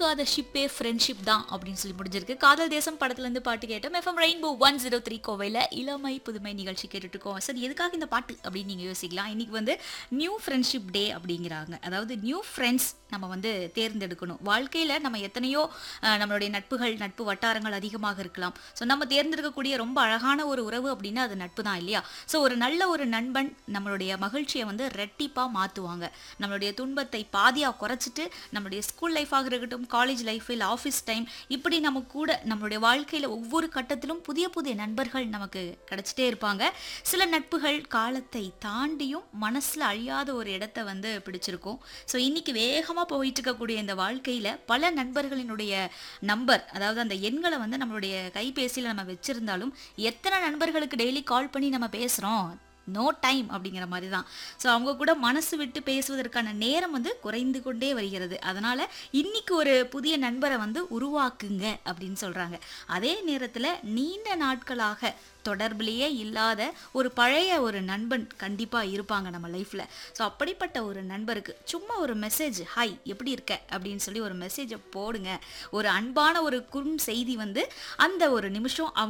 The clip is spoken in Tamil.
மூழ்காத ஷிப்பே ஃப்ரெண்ட்ஷிப் தான் அப்படின்னு சொல்லி முடிஞ்சிருக்கு காதல் தேசம் படத்துல இருந்து பாட்டு கேட்டோம் FM rainbow one zero three கோவையில் இளமை புதுமை நிகழ்ச்சி கேட்டுட்டு இருக்கோம் சார் எதுக்காக இந்த பாட்டு அப்படின்னு நீங்க யோசிக்கலாம் இன்னைக்கு வந்து நியூ ஃப்ரெண்ட்ஷிப் டே அப்படிங்கிறாங்க அதாவது நியூ ஃப்ரெண்ட்ஸ் நம்ம வந்து தேர்ந்தெடுக்கணும் வாழ்க்கையில நம்ம எத்தனையோ அஹ், நம்மளுடைய நட்புகள் நட்பு வட்டாரங்கள் அதிகமாக இருக்கலாம் ஸோ நம்ம தேர்ந்தெடுக்கக்கூடிய ரொம்ப அழகான ஒரு உறவு அப்படின்னா அது நட்பு தான் இல்லையா ஸோ ஒரு நல்ல ஒரு நண்பன் நம்மளுடைய மகிழ்ச்சியை வந்து ரெட்டிப்பாக மாற்றுவாங்க நம்மளுடைய துன்பத்தை பாதியாக குறைச்சிட்டு நம்மளுடைய ஸ்கூல் லைஃபாக இருக்கட்டும் காலேஜ் லைஃப் இல்லை ஆஃபீஸ் டைம் இப்படி நம்ம கூட நம்மளுடைய வாழ்க்கையில் ஒவ்வொரு கட்டத்திலும் புதிய புதிய நண்பர்கள் நமக்கு கிடைச்சிட்டே இருப்பாங்க சில நட்புகள் காலத்தை தாண்டியும் மனசில் அழியாத ஒரு இடத்த வந்து பிடிச்சிருக்கும் ஸோ இன்னைக்கு வேகமாக போயிட்டு இருக்கக்கூடிய இந்த வாழ்க்கையில் பல நண்பர்களினுடைய நம்பர் அதாவது அந்த எண்களை வந்து நம்மளுடைய கைபேசியில் நம்ம வச்சிருந்தாலும் எத்தனை நண்பர்களுக்கு டெய்லி கால் பண்ணி நம்ம பேசுகிறோம் நோ டைம் அப்படிங்கிற மாதிரி தான் ஸோ அவங்க கூட மனசு விட்டு பேசுவதற்கான நேரம் வந்து குறைந்து கொண்டே வருகிறது அதனால இன்னைக்கு ஒரு புதிய நண்பரை வந்து உருவாக்குங்க அப்படின்னு சொல்றாங்க அதே நேரத்தில் நீண்ட நாட்களாக தொடர்பிலேயே இல்லாத ஒரு பழைய ஒரு நண்பன் கண்டிப்பாக இருப்பாங்க நம்ம லைஃப்பில் ஸோ அப்படிப்பட்ட ஒரு நண்பருக்கு சும்மா ஒரு மெசேஜ் ஹாய் எப்படி இருக்க அப்படின்னு சொல்லி ஒரு மெசேஜை போடுங்க ஒரு அன்பான ஒரு குறும் செய்தி வந்து அந்த ஒரு நிமிஷம் அவங்க